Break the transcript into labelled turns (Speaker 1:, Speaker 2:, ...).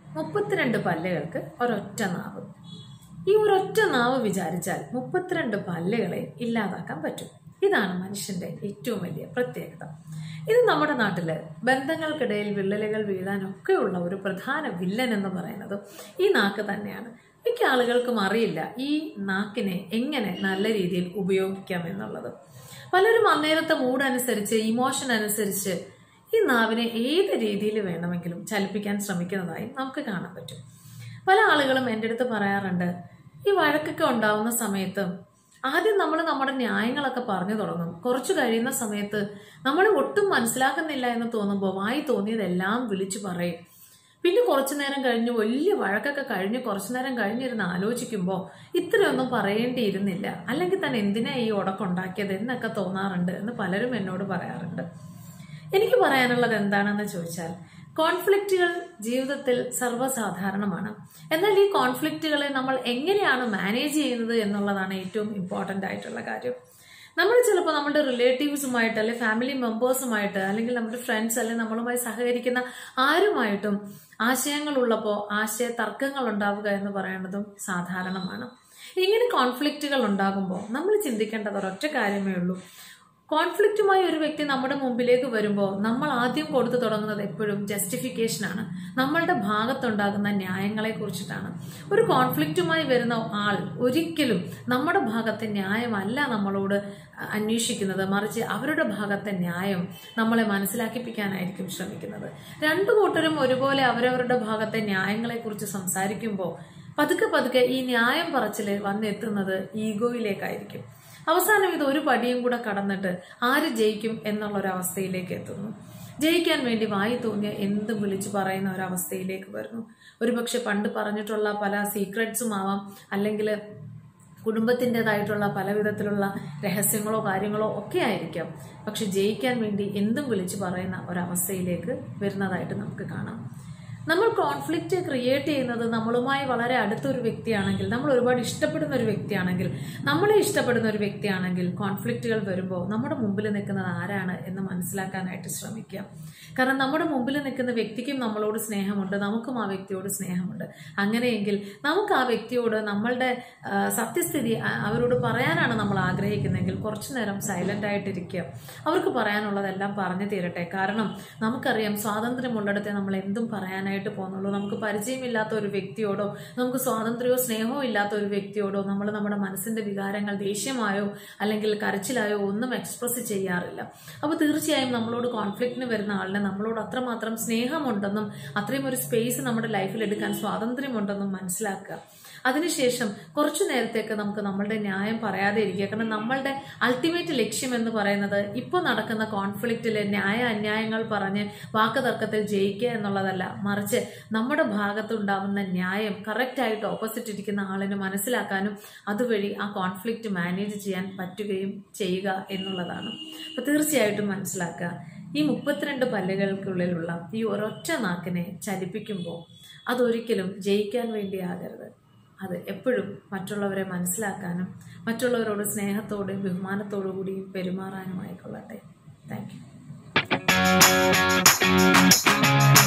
Speaker 1: മുപ്പത്തിരണ്ട് പല്ലുകൾക്ക് ഒരൊറ്റ നാവ് ഈ ഒരൊറ്റ നാവ് വിചാരിച്ചാൽ മുപ്പത്തിരണ്ട് പല്ലുകളെ ഇല്ലാതാക്കാൻ പറ്റും ഇതാണ് മനുഷ്യന്റെ ഏറ്റവും വലിയ പ്രത്യേകത ഇത് നമ്മുടെ നാട്ടില് ബന്ധങ്ങൾക്കിടയിൽ വിള്ളലുകൾ വീഴാനൊക്കെയുള്ള ഒരു പ്രധാന വില്ലൻ എന്ന് പറയുന്നത് ഈ നാക്ക് തന്നെയാണ് മിക്ക ആളുകൾക്കും അറിയില്ല ഈ നാക്കിനെ എങ്ങനെ നല്ല രീതിയിൽ ഉപയോഗിക്കാം എന്നുള്ളത് പലരും അന്നേരത്തെ മൂഡ് അനുസരിച്ച് ഇമോഷൻ അനുസരിച്ച് ഈ നാവിനെ ഏത് രീതിയിൽ വേണമെങ്കിലും ചലിപ്പിക്കാൻ ശ്രമിക്കുന്നതായി നമുക്ക് കാണാൻ പറ്റും പല ആളുകളും എൻ്റെ അടുത്ത് പറയാറുണ്ട് ഈ വഴക്കൊക്കെ ഉണ്ടാവുന്ന സമയത്ത് ആദ്യം നമ്മൾ നമ്മുടെ ന്യായങ്ങളൊക്കെ പറഞ്ഞു തുടങ്ങും കുറച്ചു കഴിയുന്ന സമയത്ത് നമ്മൾ ഒട്ടും മനസ്സിലാക്കുന്നില്ല എന്ന് തോന്നുമ്പോൾ വായി തോന്നിയതെല്ലാം വിളിച്ചു പറയും പിന്നെ കുറച്ചു നേരം കഴിഞ്ഞ് വലിയ വഴക്കൊക്കെ കഴിഞ്ഞ് കുറച്ചു നേരം കഴിഞ്ഞിരുന്ന് ആലോചിക്കുമ്പോൾ ഇത്രയൊന്നും പറയേണ്ടിയിരുന്നില്ല അല്ലെങ്കിൽ തന്നെ എന്തിനാ ഈ ഉടക്കുണ്ടാക്കിയത് എന്നൊക്കെ തോന്നാറുണ്ട് എന്ന് പലരും എന്നോട് പറയാറുണ്ട് എനിക്ക് പറയാനുള്ളത് എന്താണെന്ന് ചോദിച്ചാൽ കോൺഫ്ലിക്റ്റുകൾ ജീവിതത്തിൽ സർവ്വസാധാരണമാണ് എന്നാൽ ഈ കോൺഫ്ലിക്റ്റുകളെ നമ്മൾ എങ്ങനെയാണ് മാനേജ് ചെയ്യുന്നത് എന്നുള്ളതാണ് ഏറ്റവും ഇമ്പോർട്ടൻ്റ് ആയിട്ടുള്ള കാര്യം നമ്മൾ ചിലപ്പോൾ നമ്മുടെ റിലേറ്റീവ്സുമായിട്ട് അല്ലെങ്കിൽ ഫാമിലി മെമ്പേഴ്സുമായിട്ട് അല്ലെങ്കിൽ നമ്മുടെ ഫ്രണ്ട്സ് അല്ലെങ്കിൽ നമ്മളുമായി സഹകരിക്കുന്ന ആരുമായിട്ടും ആശയങ്ങൾ ഉള്ളപ്പോൾ ആശയ തർക്കങ്ങൾ ഉണ്ടാവുക എന്ന് പറയുന്നതും സാധാരണമാണ് ഇങ്ങനെ കോൺഫ്ലിക്റ്റുകൾ ഉണ്ടാകുമ്പോൾ നമ്മൾ ചിന്തിക്കേണ്ടത് ഒരൊറ്റ കാര്യമേ ഉള്ളൂ കോൺഫ്ലിക്റ്റുമായി ഒരു വ്യക്തി നമ്മുടെ മുമ്പിലേക്ക് വരുമ്പോൾ നമ്മൾ ആദ്യം കൊടുത്തു തുടങ്ങുന്നത് എപ്പോഴും ജസ്റ്റിഫിക്കേഷൻ ആണ് നമ്മളുടെ ഭാഗത്തുണ്ടാകുന്ന ന്യായങ്ങളെ കുറിച്ചിട്ടാണ് ഒരു കോൺഫ്ലിക്റ്റുമായി വരുന്ന ആൾ ഒരിക്കലും നമ്മുടെ ഭാഗത്തെ ന്യായമല്ല നമ്മളോട് അന്വേഷിക്കുന്നത് മറിച്ച് അവരുടെ ഭാഗത്തെ ന്യായം നമ്മളെ മനസ്സിലാക്കിപ്പിക്കാനായിരിക്കും ശ്രമിക്കുന്നത് രണ്ടു കൂട്ടരും ഒരുപോലെ അവരവരുടെ ഭാഗത്തെ ന്യായങ്ങളെ കുറിച്ച് സംസാരിക്കുമ്പോൾ പതുക്കെ പതുക്കെ ഈ ന്യായം പറച്ചില് വന്നെത്തുന്നത് ഈഗോയിലേക്കായിരിക്കും അവസാനം ഇത് ഒരു പടിയും കൂടെ കടന്നിട്ട് ആര് ജയിക്കും എന്നുള്ള ഒരു അവസ്ഥയിലേക്ക് എത്തുന്നു ജയിക്കാൻ വേണ്ടി വായി തോന്നിയ എന്തും വിളിച്ചു പറയുന്ന ഒരവസ്ഥയിലേക്ക് വരുന്നു ഒരുപക്ഷെ പണ്ട് പറഞ്ഞിട്ടുള്ള പല സീക്രട്സും ആവാം അല്ലെങ്കിൽ കുടുംബത്തിൻ്റെതായിട്ടുള്ള പല വിധത്തിലുള്ള രഹസ്യങ്ങളോ കാര്യങ്ങളോ ഒക്കെ ആയിരിക്കാം പക്ഷെ ജയിക്കാൻ വേണ്ടി എന്തും വിളിച്ചു പറയുന്ന ഒരവസ്ഥയിലേക്ക് വരുന്നതായിട്ട് നമുക്ക് കാണാം നമ്മൾ കോൺഫ്ലിക്റ്റ് ക്രിയേറ്റ് ചെയ്യുന്നത് നമ്മളുമായി വളരെ അടുത്തൊരു വ്യക്തിയാണെങ്കിൽ നമ്മൾ ഒരുപാട് ഇഷ്ടപ്പെടുന്ന ഒരു വ്യക്തിയാണെങ്കിൽ നമ്മളെ ഇഷ്ടപ്പെടുന്ന ഒരു വ്യക്തിയാണെങ്കിൽ കോൺഫ്ലിക്റ്റുകൾ വരുമ്പോൾ നമ്മുടെ മുമ്പിൽ നിൽക്കുന്നത് ആരാണ് എന്ന് മനസ്സിലാക്കാനായിട്ട് ശ്രമിക്കുക കാരണം നമ്മുടെ മുമ്പിൽ നിൽക്കുന്ന വ്യക്തിക്കും നമ്മളോട് സ്നേഹമുണ്ട് നമുക്കും ആ വ്യക്തിയോട് സ്നേഹമുണ്ട് അങ്ങനെയെങ്കിൽ നമുക്ക് ആ വ്യക്തിയോട് നമ്മളുടെ ആ, സത്യസ്ഥിതി ആ- അവരോട് പറയാനാണ് നമ്മൾ ആഗ്രഹിക്കുന്നതെങ്കിൽ കുറച്ചു നേരം സൈലന്റ് ആയിട്ടിരിക്കുക അവർക്ക് പറയാനുള്ളതെല്ലാം പറഞ്ഞു തീരട്ടെ കാരണം നമുക്കറിയാം സ്വാതന്ത്ര്യമുള്ളിടത്തെ നമ്മൾ എന്തും പറയാനായിട്ട് പോകുന്നുള്ളൂ നമുക്ക് പരിചയമില്ലാത്ത ഒരു വ്യക്തിയോടോ നമുക്ക് സ്വാതന്ത്ര്യമോ സ്നേഹമോ ഇല്ലാത്ത ഒരു വ്യക്തിയോടോ നമ്മൾ നമ്മുടെ മനസ്സിന്റെ വികാരങ്ങൾ ദേഷ്യമായോ അല്ലെങ്കിൽ കരച്ചിലായോ ഒന്നും എക്സ്പ്രസ് ചെയ്യാറില്ല അപ്പോൾ തീർച്ചയായും നമ്മളോട് കോൺഫ്ലിക്റ്റിന് വരുന്ന ആളിനെ നമ്മളോട് അത്രമാത്രം സ്നേഹമുണ്ടെന്നും അത്രയും ഒരു സ്പേസ് നമ്മുടെ ലൈഫിൽ എടുക്കാൻ സ്വാതന്ത്ര്യമുണ്ടെന്നും മനസ്സിലാക്കുക അതിനുശേഷം കുറച്ചു നേരത്തേക്ക് നമുക്ക് നമ്മളുടെ ന്യായം പറയാതെ ഇരിക്കുക കാരണം നമ്മളുടെ അൾട്ടിമേറ്റ് ലക്ഷ്യം എന്ന് പറയുന്നത് ഇപ്പോൾ നടക്കുന്ന കോൺഫ്ലിക്റ്റിലെ ന്യായ അന്യായങ്ങൾ പറഞ്ഞ് വാക്കുതർക്കത്തിൽ ജയിക്കുക എന്നുള്ളതല്ല മറിച്ച് നമ്മുടെ ഭാഗത്തുണ്ടാവുന്ന ന്യായം കറക്റ്റ് ആയിട്ട് ഓപ്പോസിറ്റ് ഇരിക്കുന്ന ആളിന് മനസ്സിലാക്കാനും അതുവഴി ആ കോൺഫ്ലിക്റ്റ് മാനേജ് ചെയ്യാൻ പറ്റുകയും ചെയ്യുക എന്നുള്ളതാണ് അപ്പൊ തീർച്ചയായിട്ടും മനസ്സിലാക്കുക ഈ മുപ്പത്തിരണ്ട് പല്ലുകൾക്കുള്ളിലുള്ള ഈ ഒരൊറ്റ നാക്കിനെ ചലിപ്പിക്കുമ്പോൾ അതൊരിക്കലും ജയിക്കാൻ വേണ്ടിയാകരുത് അത് എപ്പോഴും മറ്റുള്ളവരെ മനസ്സിലാക്കാനും മറ്റുള്ളവരോട് സ്നേഹത്തോടെയും ബഹുമാനത്തോടു കൂടിയും പെരുമാറാനുമായിക്കൊള്ളട്ടെ താങ്ക് യു